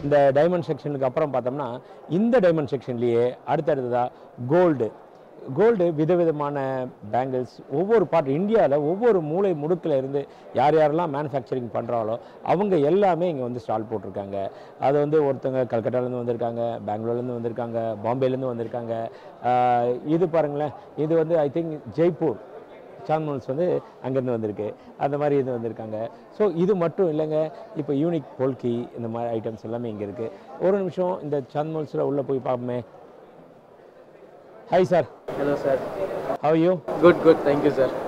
இந்த டைமண்ட் செக்ஷனுக்கு அப்புறம் பார்த்தோம்னா இந்த டைமண்ட் செக்ஷன்லேயே அடுத்தடுத்ததாக கோல்டு கோல்டு விதவிதமான பேங்கிள்ஸ் ஒவ்வொரு பார்ட் இந்தியாவில் ஒவ்வொரு மூலை முடுக்கில் இருந்து யார் யாரெல்லாம் மேனுஃபேக்சரிங் பண்ணுறாங்களோ அவங்க எல்லாமே இங்கே வந்து ஸ்டால் போட்டிருக்காங்க அது வந்து ஒருத்தங்க கல்கட்டாலேருந்து வந்திருக்காங்க பெங்களூர்லேருந்து வந்திருக்காங்க பாம்பேலேருந்து வந்திருக்காங்க ஆஹ் இது பாருங்களேன் இது வந்து ஐ திங்க் ஜெய்ப்பூர் சான்மோல்ஸ் வந்து அங்கேருந்து வந்திருக்கு அந்த மாதிரி இது வந்திருக்காங்க ஸோ இது மட்டும் இல்லைங்க இப்போ யூனிக் போல்கி இந்த மாதிரி ஐட்டம்ஸ் எல்லாமே இங்கே இருக்குது ஒரு நிமிஷம் இந்த சான்மோல்ஸில் உள்ளே போய் பார்ப்போமே hi sir Hello, sir. How you Good, good. Thank you, sir.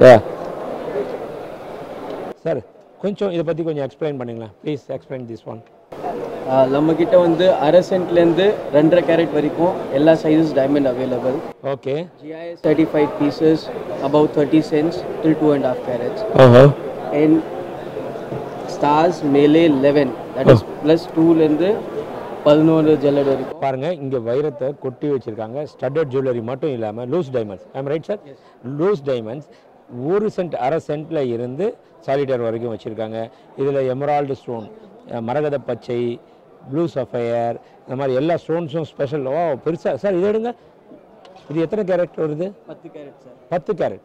Sir கொஞ்சம் இதை பற்றி கொஞ்சம் எக்ஸ்பிளைன் பண்ணுங்களேன் please explain this one Uh, நம்ம கிட்ட வந்து அரை சென்ட்லேருந்து ரெண்டரை கேரட் வரைக்கும் எல்லா sizes diamond available okay GIS certified pieces about thirty cents till two and half carats ஓஹோ அண்ட் ஸ்டார்ஸ் மேலே லெவன் தட் இஸ் ப்ளஸ் டூலேருந்து பதினோரு ஜல்லட் வரைக்கும் பாருங்க இங்க வைரத்தை கொட்டி வச்சிருக்காங்க ஸ்டட்டட் ஜுவல்லரி மட்டும் இல்லாம loose diamonds I'm right sir loose diamonds ஒரு சென்ட் அரை சென்ட்ல இருந்து சாலிடர் வரைக்கும் வச்சிருக்காங்க இதுல எமரால்டு ஸ்டோன் மரகத பச்சை ப்ளூ சஃபயர் இந்த மாதிரி எல்லா ஸ்டோன்ஸும் ஸ்பெஷல் ஓ பெருசா சார் இது எடுங்க இது எத்தனை கேரட் வருது பத்து கேரட் சார் பத்து கேரட்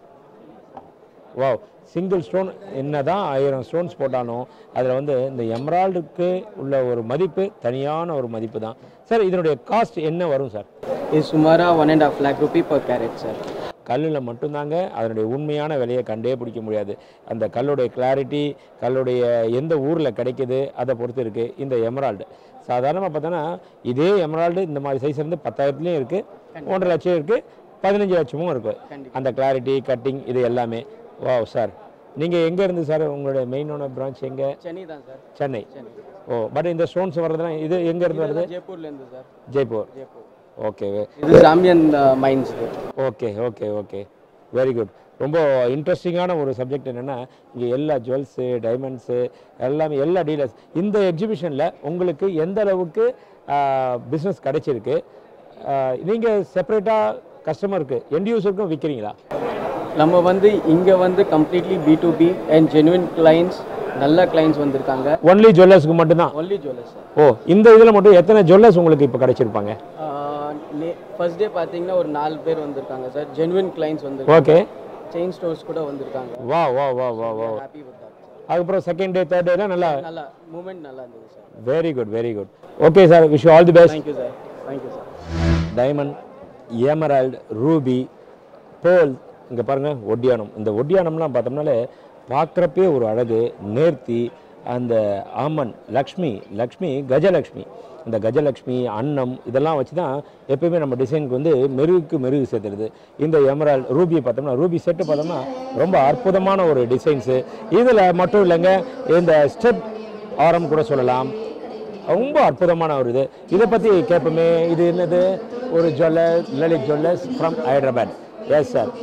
வாவ் சிங்கிள் ஸ்டோன் என்னதான் ஆயிரம் ஸ்டோன்ஸ் போட்டாலும் அதில் வந்து இந்த எம்ரால்டுக்கு உள்ள ஒரு மதிப்பு தனியான ஒரு மதிப்பு தான் சார் இதனுடைய காஸ்ட் என்ன வரும் சார் இது சுமாராக one and half lakh rupee per carat sir கல்லில் மட்டும்தாங்க அதனுடைய உண்மையான விலையை கண்டே பிடிக்க முடியாது அந்த கல்லுடைய கிளாரிட்டி கல்லுடைய எந்த ஊரில் கிடைக்குது அதை பொறுத்து இருக்குது இந்த எமரால்டு சாதாரணமாக பார்த்தோன்னா இதே எமரால்டு இந்த மாதிரி சைஸ் இருந்து பத்தாயிரத்துலேயும் இருக்குது ஒன்றரை லட்சம் இருக்குது பதினஞ்சு லட்சமும் இருக்குது அந்த கிளாரிட்டி கட்டிங் இது எல்லாமே வாவ் சார் நீங்கள் எங்கே இருந்து சார் உங்களுடைய மெயினோட பிரான்ச் எங்கே சென்னை தான் sir Chennai Chennai oh but இந்த ஸ்டோன்ஸ் வர்றதுலாம் இது எங்கே இருந்து வருது ஜெய்ப்பூர்லேருந்து சார் ஜெய்ப்பூர் ஜெய்ப்பூர் ஓகே இது ஜாமியன் மைன்ஸ் இது okay okay okay very good ரொம்ப இன்ட்ரெஸ்டிங்கான ஒரு சப்ஜெக்ட் என்னென்னா இங்கே எல்லா ஜுவல்ஸு டைமண்ட்ஸு எல்லாமே எல்லா டீலர்ஸ் இந்த எக்ஸிபிஷனில் உங்களுக்கு எந்த அளவுக்கு பிஸ்னஸ் கிடைச்சிருக்கு நீங்கள் செப்பரேட்டாக கஸ்டமருக்கு எண்ட் யூஸருக்கும் விற்கிறீங்களா நம்ம வந்து இங்கே வந்து completely B to B and genuine clients நல்ல கிளைண்ட்ஸ் வந்திருக்காங்க ஒன்லி ஜுவல்லர்ஸ்க்கு மட்டும்தான் ஒன்லி ஜுவல்லர்ஸ் சார் ஓ இந்த இதில் மட்டும் எத்தனை ஜுவல்லர்ஸ் உங்களுக்கு இப்போ கிடைச்சிருப்பாங்க ஃபர்ஸ்ட் டே பார்த்தீங்கன்னா ஒரு நாலு பேர் வந்திருக்காங்க சார் ஜெனுவின் கிளைண்ட்ஸ் வந்திருக்காங்க ஓகே செயின் ஸ்டோர்ஸ் கூட வந்திருக்காங்க wow wow wow wow wow happy with that அதுக்கப்புறம் செகண்ட் டே தேர்ட் டேலாம் நல்லா நல்லா மூமெண்ட் நல்லா இருந்தது sir very good very good okay sir wish all the best thank you sir thank you sir diamond emerald ruby pearl இங்கே பாருங்கள் ஒட்டியானம் இந்த ஒட்டியானம்லாம் பார்த்தோம்னாலே பார்க்குறப்பே ஒரு அழகு நேர்த்தி அந்த ஆமன் லக்ஷ்மி லக்ஷ்மி கஜலக்ஷ்மி இந்த கஜலக்ஷ்மி அன்னம் இதெல்லாம் வச்சு தான் எப்பயுமே நம்ம டிசைனுக்கு வந்து மெருகுக்கு மெருகு சேர்த்துருது இந்த எமரால் ரூபியை பார்த்தோம்னா ரூபி செட்டு பார்த்தோம்னா ரொம்ப அற்புதமான ஒரு டிசைன்ஸு இதில் மட்டும் இல்லைங்க இந்த ஸ்டெப் ஆரம் கூட சொல்லலாம் ரொம்ப அற்புதமான ஒரு இது இதை பற்றி கேட்போமே இது என்னது ஒரு jeweller Lalit jewellers from Hyderabad yes sir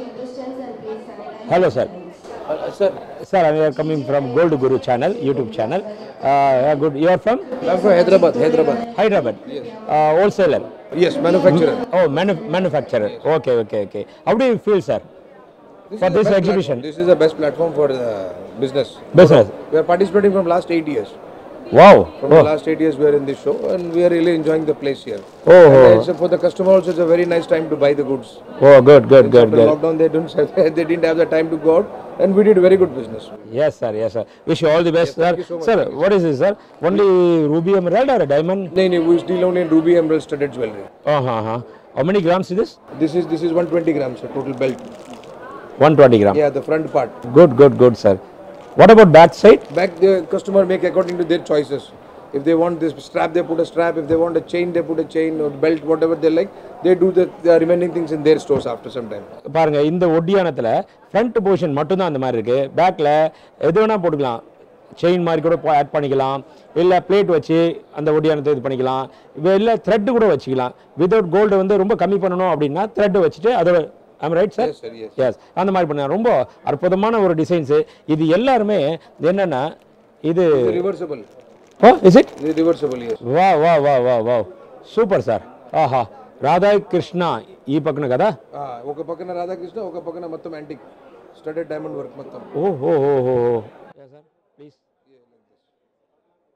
hello sir sir sir I are coming from Gold Guru channel YouTube channel good you are from I'm from Hyderabad, Hyderabad. Hyderabad wholesaler Yes, manufacturer. Oh மேனு manufacturer okay okay okay how do you feel sir This For is the this best exhibition. platform. This is the best platform for the business. business We are participating from last eight years. wow From the last eight years, we are in this show, and we are really enjoying the place here. oh And oh it's, for the customer also, it's a very nice time to buy the goods. oh good good good After good lockdown, they don't they didn't have the time to go out, and we did very good business. Yes, sir. Yes, sir. Wish you all the best, sir. sir, what is this, sir? Only ruby emerald or a diamond? No, no, we deal only in ruby emerald studded jewelry. Uh huh. huh. How many grams is this? This is this is 120 grams, a total belt. 120 gram. Yeah, the front part. Good, good, good, sir. What about back side? Back the customer make according to their choices. If they want this strap, they put a strap. If they want a chain, they put a chain or belt, whatever they like. They do the, the remaining things in their stores after some time. பாருங்க இந்த ஒட்டியானத்தில் front portion மட்டும்தான் அந்த மாதிரி இருக்கு பேக்கில் எது வேணா போட்டுக்கலாம் செயின் மாதிரி கூட ஆட் பண்ணிக்கலாம் இல்லை பிளேட் வச்சு அந்த ஒட்டியானத்தை இது பண்ணிக்கலாம் இல்லை த்ரெட்டு கூட வச்சுக்கலாம் வித்தவுட் கோல்டு வந்து ரொம்ப கம்மி பண்ணணும் அப்படின்னா த்ரெட்டு வச்சுட்டு அதோட I'm right sir Yes, sir, yes. Yes அந்த மாதிரி பண்ண ரொம்ப அற்புதமான ஒரு டிசைன்ஸு இது எல்லாருமே என்னன்னா இது It's reversible. Oh is it It's reversible, yes. వా వా వా వా వా సూపర్ సార్ ఆహా రాధా కృష్ణ ఈ పక్కన కదా Ah, ఒక పక్కన రాధాకృష్ణ ఒక పక్కన మొత్తం యాంటిక్ స్టడెడ్ డైమండ్ వర్క్ మొత్తం oh oh oh oh sir please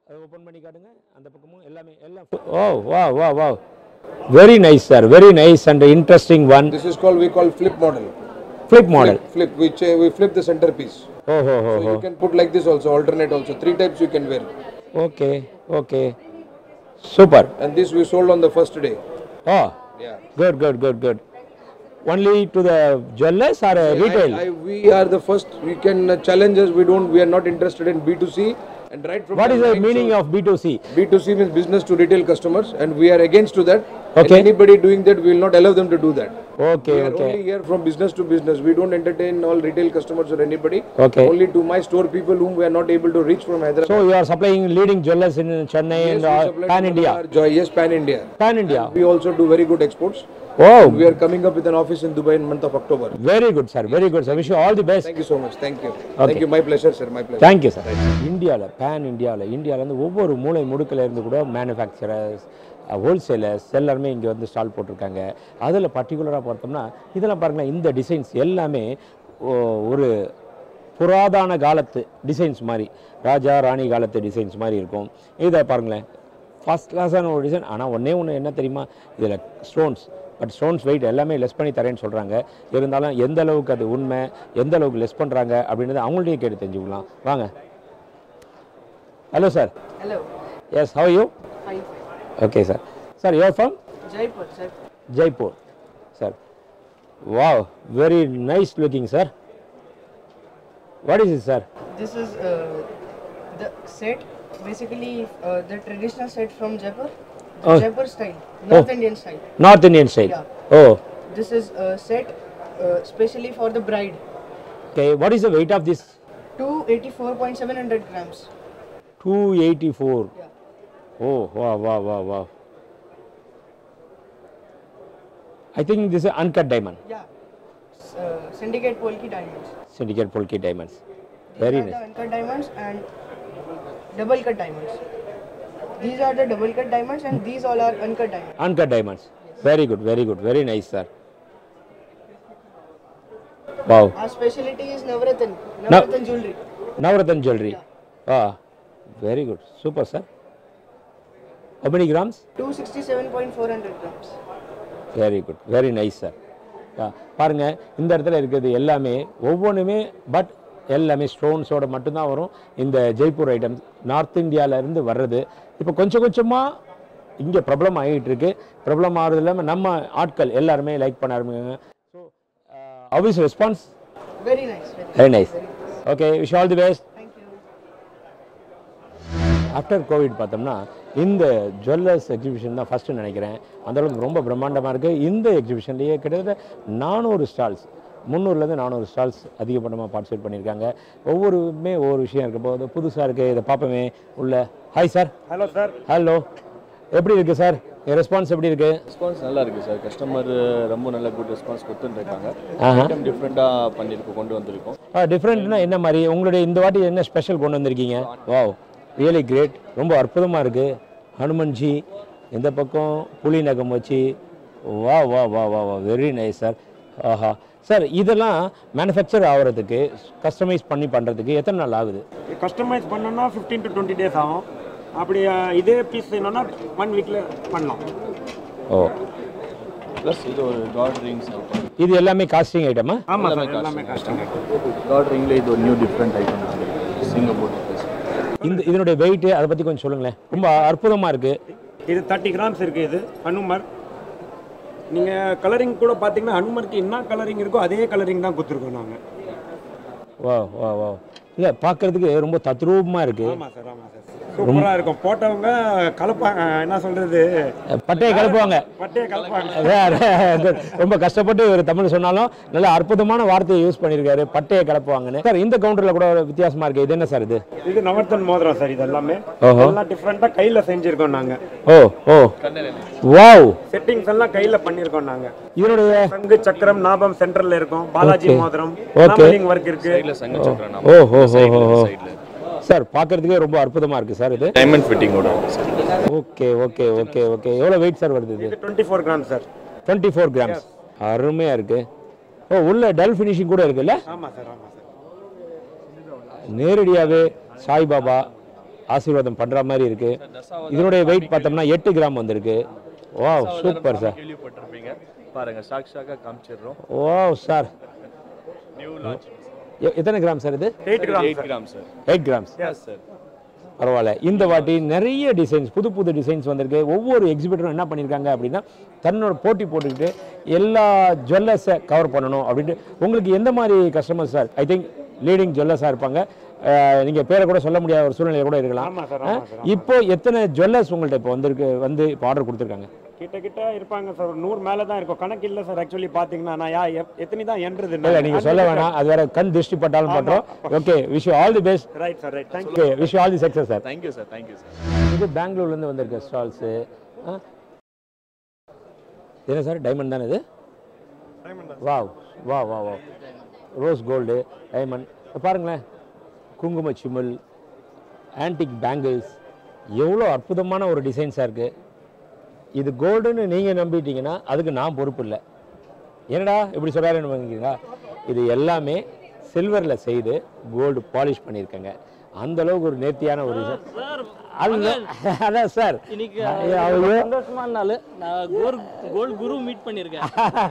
அதை ஓப்பன் பண்ணி காட்டுங்க அந்த பக்கமும் எல்லாமே எல்லாம் ஓ wow wow wow very nice sir very nice and interesting one This is called, we call flip model. Flip model Flip, we, cha- we flip the centerpiece. ஓஹோ ஹோ So you can put like this also, alternate also. Three types you can wear. Okay okay super And this we sold on the first day. Oh Yeah. Good good good good only to the jewellers are retail I, we are the first, we can uh, challenge us, we don't, we are not interested in B2C. And right from what the is the nine meaning of B to C B2C means business to retail customers, and we are against to that. Okay. And anybody doing that, we will not allow them to do that. Okay We are okay only here from business to business. We don't entertain all retail customers or anybody. Okay. Only to my store people whom we are not able to reach from Hyderabad. So you are supplying leading jewellers in Chennai Yes, and we supply pan to India Malabar, Joy, yes, pan India. Pan India We also do very good exports. Oh We are coming up with an office in Dubai in month of October. Very good sir very good sir wish all the best Thank you so much. Thank you. Thank you. My pleasure, sir. My pleasure. Thank you sir இந்தியாவில் pan இந்தியாவில் இந்தியாவிலேருந்து ஒவ்வொரு மூலை முடுக்கில் இருந்து கூட manufacturers wholesalers எல்லாருமே இங்கே வந்து ஸ்டால் போட்டிருக்காங்க அதில் பர்டிகுலராக பார்த்தோம்னா இதெல்லாம் பாருங்களேன் இந்த டிசைன்ஸ் எல்லாமே ஓ- ஒரு புராதான காலத்து டிசைன்ஸ் மாதிரி ராஜா ராணி காலத்து டிசைன்ஸ் மாதிரி இருக்கும் இதை பாருங்களேன் ஃபஸ்ட் கிளாஸான ஒரு டிசைன் ஆனால் ஒன்றே ஒன்று என்ன தெரியுமா இதில் ஸ்டோன்ஸ் பட் ஸ்டோன்ஸ் வெயிட் எல்லாமே லெஸ் பண்ணி தரேன்னு சொல்கிறாங்க இருந்தாலும் எந்த அளவுக்கு அது உண்மை எந்த அளவுக்கு லெஸ் பண்ணுறாங்க அப்படின்றத அவங்கள்ட்டயே கேட்டு தெரிஞ்சுக்கலாம் வாங்க hello sir Hello. Yes how you Fine. Okay sir sir you are from Jaipur, sir. Jaipur sir wow very nice looking sir what is it sir This is uh, the set, basically uh, the traditional set from Jaipur, the Oh. Jaipur style, North Indian style. North Indian style Yeah. Oh This is a set uh, specially for the bride. Okay what is the weight of this 284.700 grams. Two eighty four Yeah. Oh wow wow wow wow I think this uncut diamond Yeah. S- Uh, syndicate Polki diamonds. syndicate polki diamonds These very are nice the uncut diamonds and double cut diamonds. These are the double cut diamonds and these all are uncut diamonds. uncut diamonds very good very good very nice sir wow Our specialty is Navratan, Navratan jewelry. navarathan jewelry ah very good super sir how many grams 267.400 grams. Very good very nice sir பாருங்க இந்த இடத்துல இருக்கிறது எல்லாமே ஒவ்வொன்றுமே but எல்லாமே ஸ்டோன்ஸோட மட்டும்தான் வரும் இந்த ஜெய்ப்பூர் ஐட்டம்ஸ் நார்த் இந்தியாவிலேருந்து வர்றது இப்போ கொஞ்சம் கொஞ்சமாக இங்கே பிரபலம் ஆகிட்டு இருக்கு பிரபலம் ஆகிறது இல்லாமல் நம்ம ஆட்கள் எல்லாருமே லைக் பண்ண ஆரம்பிங்க so how is response Very nice. Very very nice okay wish all the best Thank you. After Covid பார்த்தோம்னா இந்த ஜுவல்லர்ஸ் எக்ஸிபிஷன் தான் ஃபஸ்ட்டு நினைக்கிறேன் அந்த அளவுக்கு ரொம்ப பிரம்மாண்டமாக இருக்குது இந்த எக்ஸிபிஷன்லேயே கிட்டத்தட்ட நானூறு ஸ்டால்ஸ் முந்நூறுலேருந்து நானூறு ஸ்டால்ஸ் அதிகப்பட்டமாக பார்ட்டிசிபேட் பண்ணியிருக்காங்க ஒவ்வொருமே ஒவ்வொரு விஷயம் இருக்க போது புதுசாக இருக்குது இதை பார்ப்போமே உள்ள hi sir hello sir hello எப்படி இருக்குது சார் ரெஸ்பான்ஸ் எப்படி இருக்குது ரெஸ்பான்ஸ் நல்லா இருக்கு சார் கஸ்டமர் ரொம்ப நல்ல குட் ரெஸ்பான்ஸ் கொடுத்துட்டு இருக்காங்க ஆஹா ஐட்டம் டிஃப்ரெண்ட்டாக பண்ணியிருக்கோம் கொண்டு வந்திருக்கோம் டிஃப்ரெண்ட்னா என்ன மாதிரி உங்களுடைய இந்த வாட்டி என்ன ஸ்பெஷல் கொண்டு வந்திருக்கீங்க வாவ் ரியலி கிரேட் ரொம்ப அற்புதமாக இருக்குது ஹனுமன்ஜி இந்த பக்கம் புலி நகம் வச்சு வா wow wow wow wow very nice sir ஆஹா சார் இதெல்லாம் மேனுஃபேக்சர் ஆகிறதுக்கு கஸ்டமைஸ் பண்ணி பண்ணுறதுக்கு எத்தனை நாள் ஆகுது கஸ்டமைஸ் பண்ணோம்னா ஃபிஃப்டீன் டு டுவெண்ட்டி டேஸ் ஆகும் அப்படி அஹ், இதே பீஸ் வேணும்னா ஒன் வீக்கில் பண்ணலாம் ஓ ப்ளஸ் இது ஒரு காட் ரிங்ஸ் இது எல்லாமே காஸ்டிங் ஐட்டமா ஆமாம் சார் எல்லாமே கஸ்டமர் காட் ரிங்கில் இது ஒரு new different item Singapore piece இந்த இதனுடைய வெயிட்டு அதை பற்றி கொஞ்சம் சொல்லுங்களேன் ரொம்ப அற்புதமாக இருக்குது இது தேர்ட்டி கிராம்ஸ் இருக்குது இது ஹனுமர் நீங்கள் கலரிங் கூட பார்த்தீங்கன்னா ஹனுமருக்கு என்ன கலரிங் இருக்கோ அதே கலரிங் தான் கொடுத்துருக்கோம் நாங்கள் வா வா வா இல்லை பார்க்குறதுக்கு ரொம்ப தத்ரூபமாக இருக்குது ஆமாம் சார் ஆமாம் சார் சூப்பராக இருக்கும் போட்டவங்க கலப்பாங்க என்ன சொல்கிறது பட்டையை கலப்புவாங்க பட்டையை கலப்பாங்க வேற, good. ரொம்ப கஷ்டப்பட்டு ஒரு தமிழ் சொன்னாலும் நல்ல அற்புதமான வார்த்தையை யூஸ் பண்ணியிருக்காரு பட்டையை கலப்புவாங்கன்னு சார் இந்த கவுண்டரில் கூட ஒரு வித்தியாசமா இருக்கு இது என்ன சார் இது இது நவர்த்தன் மோதிரம் சார் இது எல்லாமே ஓஹோ. எல்லாம் டிஃப்ரெண்ட்டாக கையில் செஞ்சுருக்கோம் நாங்கள் ஓ ஓ வாவ் செட்டிங்ஸ் எல்லாம் கையில் பண்ணியிருக்கோம் நாங்கள் இதனுடைய சங்கு சக்கரம் நாபம் சென்டர்ல இருக்கும் பாலாஜி Okay. மோதிரம் Okay. ஒர்க் இருக்கு சைடில் சங்கு சக்கரம் ஓ ஹோ ஹோ ஹோ ஹோ சைடில் சார் பார்க்கறதுக்கே ரொம்ப அற்புதமா இருக்கு சார் இது டைமண்ட் ஃபிட்டிங்கோட இருக்கு sir okay okay okay okay எவ்வளோ வெயிட் சார் வருது இது இது twenty four gram sir twenty four grams அருமையா இருக்கு ஓ உள்ள டல் ஃபினிஷிங் கூட இருக்குல்ல ஆமா சார் ஆமா சார் நேரடியாகவே சாய்பாபா ஆசீர்வாதம் பண்ணுற மாதிரி இருக்குது இதனுடைய வெயிட் பார்த்தோம்னா எட்டு கிராம் வந்திருக்கு ஓ சூப்பர் சார் கேள்விப்பட்டிருப்பீங்க பாருங்க சாக்ஷாக்கா காமிச்சிடுறோம் ஓ சார் நியூ லான்ச் எத்தனை கிராம் சார் இது eight gram eight gram sir eight grams yes sir பரவாயில்ல இந்த வாட்டி நிறைய டிசைன்ஸ் புது புது டிசைன்ஸ் வந்திருக்கு ஒவ்வொரு எக்ஸிபிட்டரும் என்ன பண்ணியிருக்காங்க அப்படின்னா தன்னோட போட்டி போட்டுக்கிட்டு எல்லா ஜுவல்லர்ஸை கவர் பண்ணணும் அப்படின்ட்டு உங்களுக்கு எந்த மாதிரி customers sir I think leading ஜுவல்லர்ஸாக இருப்பாங்க அஹ், நீங்க பேரை கூட சொல்ல முடியாத ஒரு சூழ்நிலை கூட இருக்கலாம் ஆமா சார் அஹ், ஆமா சார் இப்போ எத்தனை ஜுவல்லர்ஸ் உங்கள்ட்ட இப்போ வந்திருக்கு வந்து இப்போ ஆர்டர் கொடுத்துருக்காங்க கிட்ட கிட்ட இருப்பாங்க சார் ஒரு நூறு மேல தான் இருக்கும் கணக்கு இல்ல சார் ஆக்சுவலி பாத்தீங்கன்னா நான் யா எப்- எத்தனை தான் என்றது இல்லை நீங்க சொல்ல வேணாம் அது வேற கண் திருஷ்டி பட்டாலும் பண்றோம் okay wish all the best right sir right thank you okay wish all the success sir thank you sir thank you sir இது பெங்களூர்லேருந்து வந்திருக்க ஸ்டால்ஸு என்ன சார் டைமண்ட் தானே இது வாவ் வா வா வா ரோஸ் கோல்டு டைமண்ட் பாருங்களேன் குங்கும சிமிழ் ஆன்டிக் பேங்கிள்ஸ் எவ்வளோ அற்புதமான ஒரு டிசைன்ஸாக இருக்குது இது கோல்டுன்னு நீங்கள் நம்பிட்டீங்கன்னா அதுக்கு நான் பொறுப்பு இல்லை என்னடா இப்படி சொல்கிறாருன்னு நினைக்கிறீங்களா இது எல்லாமே சில்வரில் செய்து கோல்டு பாலிஷ் பண்ணியிருக்கேங்க அந்த அளவுக்கு ஒரு நேர்த்தியான ஒரு இது அது அதான் சார் இன்னைக்கு ஐயா, அவங்க சந்தோஷமான நாள் நான் கோல் கோல்ட் குரு மீட் பண்ணியிருக்கேன்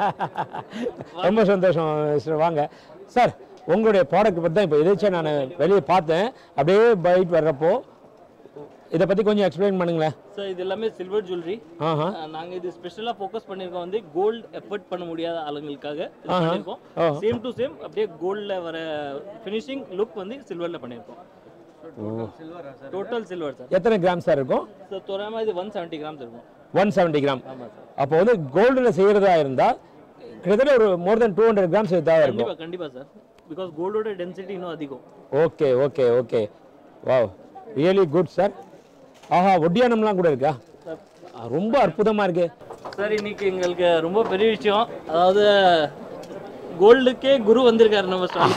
ரொம்ப சந்தோஷம் மிஸ்டர் வாங்க சார் உங்களுடைய ப்ராடக்ட் பற்றி தான் இப்போ எதாச்சும் நான் வெளியே பார்த்தேன் அப்படியே பைட் வர்றப்போ இதை பற்றி கொஞ்சம் எக்ஸ்பிளைன் பண்ணுங்களேன் சார் இது எல்லாமே சில்வர் ஜுவல்லரி ஆஹா நாங்கள் இது ஸ்பெஷலாக ஃபோக்கஸ் பண்ணியிருக்கோம் வந்து கோல்டு எஃபர்ட் பண்ண முடியாத ஆளுங்களுக்காக இது ஆஹா. பண்ணியிருக்கோம் ஆஹா. சேம் டு சேம் அப்படியே கோல்டில் வர ஃபினிஷிங் லுக் வந்து சில்வரில் பண்ணியிருக்கோம் டோட்டல் சில்வர் சார் எத்தனை கிராம் சார் இருக்கும் ஸோ தோராயமாக இது ஒன் செவன்ட்டி கிராம்ஸ் இருக்கும் ஒன் செவன்ட்டி கிராம் ஆமாம் சார் அப்போ வந்து கோல்டில் செய்கிறதா இருந்தால் கிட்டத்தட்ட ஒரு more than two hundred grams தேவை இருக்கும் கண்டிப்பாக கண்டிப்பாக சார் பிகாஸ் கோல்டோட டென்சிட்டி இன்னும் அதிகம் okay okay okay wow really good sir ஆஹா ஒட்டியானம்லாம் கூட இருக்கா ஆ, ரொம்ப அற்புதமாக இருக்கு சார் இன்னைக்கு எங்களுக்கு ரொம்ப பெரிய விஷயம் அதாவது கோல்டுக்கே குரு வந்திருக்காரு நம்ம ஸ்டால்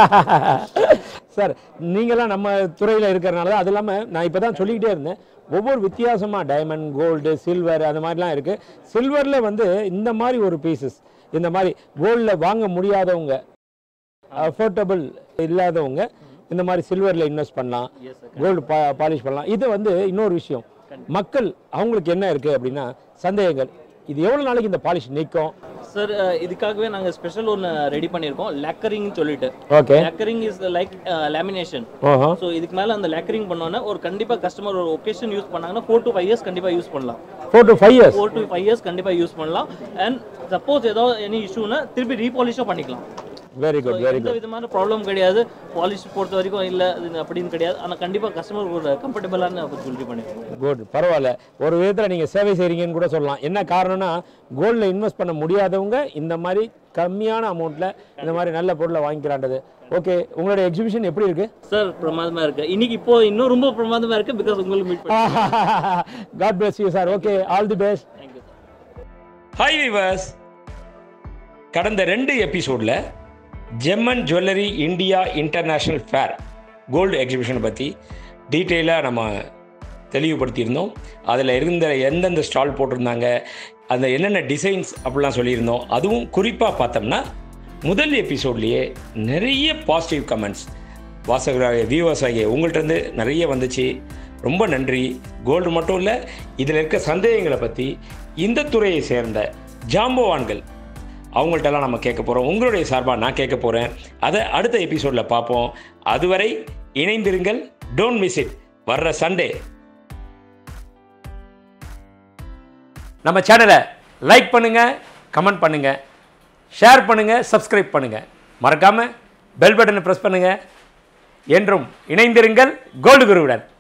சார் நீங்களாம் நம்ம துறையில் இருக்கிறனால தான் அது இல்லாமல் நான் இப்போ தான் சொல்லிக்கிட்டே இருந்தேன் ஒவ்வொரு வித்தியாசமாக டைமண்ட் கோல்டு சில்வர் அந்த மாதிரிலாம் இருக்குது சில்வரில் வந்து இந்த மாதிரி ஒரு பீசஸ் இந்த மாதிரி கோல்டில் வாங்க முடியாதவங்க அஃபோர்டபுள் இல்லாதவங்க இந்த மாதிரி சில்வரில் இன்வெஸ்ட் பண்ணலாம் கோல்டு பா பாலிஷ் பண்ணலாம் இது வந்து இன்னொரு விஷயம் மக்கள் அவங்களுக்கு என்ன இருக்குது அப்படின்னா சந்தேகங்கள் இது எவ்வளோ நாளைக்கு இந்த பாலிஷ் நிற்கும் சார் இதுக்காகவே நாங்கள் ஸ்பெஷல் ஒன்று ரெடி பண்ணியிருக்கோம் லேக்கரிங்னு சொல்லிட்டு okay lacquering is like lamination ஓஹோ ஸோ இதுக்கு மேலே அந்த லேக்கரிங் பண்ணோன்னே ஒரு கண்டிப்பாக கஸ்டமர் ஒரு ஒகேஷன் யூஸ் பண்ணாங்கன்னா ஃபோர் டு ஃபைவ் இயர்ஸ் கண்டிப்பாக யூஸ் பண்ணலாம் four to five years four to five years கண்டிப்பாக யூஸ் பண்ணலாம் அண்ட் சப்போஸ் ஏதோ எனி இஷ்யூனா திருப்பி ரீபாலிஷும் பண்ணிக்கலாம் வெரி குட் வெரி எந்த விதமான ப்ராப்ளம் கிடையாது பாலிஷ் பொறுத்த வரைக்கும் இல்லை இது அப்படின்னு கிடையாது ஆனால் கண்டிப்பாக கஸ்டமர் ஒரு கம்ஃபர்டபுளான ஜுவல்லரி பண்ணிருக்கோம் குட் பரவாயில்ல ஒரு விதத்தில் நீங்கள் சேவை செய்கிறீங்கன்னு கூட சொல்லலாம் என்ன காரணம்னா கோல்டில் இன்வெஸ்ட் பண்ண முடியாதவங்க இந்த மாதிரி கம்மியான அமௌண்ட்டில் இந்த மாதிரி நல்ல பொருளை வாங்கிக்கிறாண்டது ஓகே உங்களுடைய எக்ஸிபிஷன் எப்படி இருக்கு சார் பிரமாதமாக இருக்கு இன்னைக்கு இப்போ இன்னும் ரொம்ப பிரமாதமாக இருக்கு பிகாஸ் உங்களுக்கு மீட் பண்ணி God bless you sir okay all the best thank you sir hi viewers கடந்த ரெண்டு எபிசோடில் gem and jewellery India international fair gold எக்ஸிபிஷனை பற்றி டீட்டெயிலாக நம்ம தெளிவுபடுத்தியிருந்தோம் அதில் இருந்த எந்தெந்த ஸ்டால் போட்டிருந்தாங்க அந்த என்னென்ன டிசைன்ஸ் அப்படிலாம் சொல்லியிருந்தோம் அதுவும் குறிப்பாக பார்த்தோம்னா முதல் எபிசோட்லேயே நிறைய பாசிட்டிவ் கமெண்ட்ஸ் வாசகராக வியூவர்ஸ் ஆகிய உங்கள்கிட்ட நிறைய வந்துச்சு ரொம்ப நன்றி கோல்டு மட்டும் இல்லை இதில் இருக்க சந்தேகங்களை பற்றி இந்த துறையை சேர்ந்த ஜாம்பவான்கள் அவங்கள்ட்டலாம் நம்ம கேட்க போகிறோம் உங்களுடைய சார்பாக நான் கேட்க போகிறேன் அதை அடுத்த எபிசோடில் பார்ப்போம் அதுவரை இணைந்திருங்கள் டோன்ட் மிஸ் இட் வர்ற சண்டே நம்ம சேனலை லைக் பண்ணுங்கள் கமெண்ட் பண்ணுங்கள் ஷேர் பண்ணுங்கள் சப்ஸ்கிரைப் பண்ணுங்கள் மறக்காமல் பெல் பட்டனை ப்ரெஸ் பண்ணுங்கள் என்றும் இணைந்திருங்கள் கோல்டு குருவுடன்